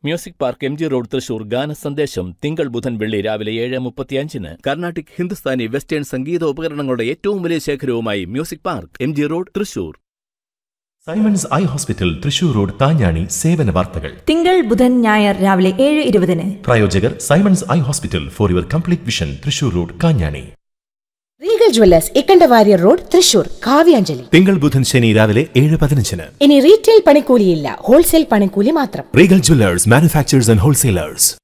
music park M G road Thrissur ഗാന സന്ദേശം തിങ്കൾ ബുധൻ വെള്ളി രാവിലെ ഏഴ് മുപ്പത്തിയഞ്ചിന് കർണാട്ടിക് ഹിന്ദുസ്ഥാനി വെസ്റ്റേൺ സംഗീത ഉപകരണങ്ങളുടെ ഏറ്റവും വലിയ ശേഖരവുമായി music park M G road Thrissur Simons eye hospital Thrissur road Thanjani സേവന വാർത്തകൾ തിങ്കൾ ബുധൻ ഞായർ രാവിലെ ഏഴ് ഇരുപതിന് പ്രായോജകർ Simons eye hospital for your complete vision Thrissur road Kanjani Regal jewellers Ikkandavariar road Thrissur കാവ്യാഞ്ജലി തിങ്കൾ ബുധൻ ശനി രാവിലെ ഏഴ് പതിനഞ്ചിന് ഇനി റീറ്റെയിൽ പണിക്കൂലിയില്ല ഹോൾസെയിൽ പണിക്കൂലി മാത്രം Regal jewellers manufacturers and wholesalers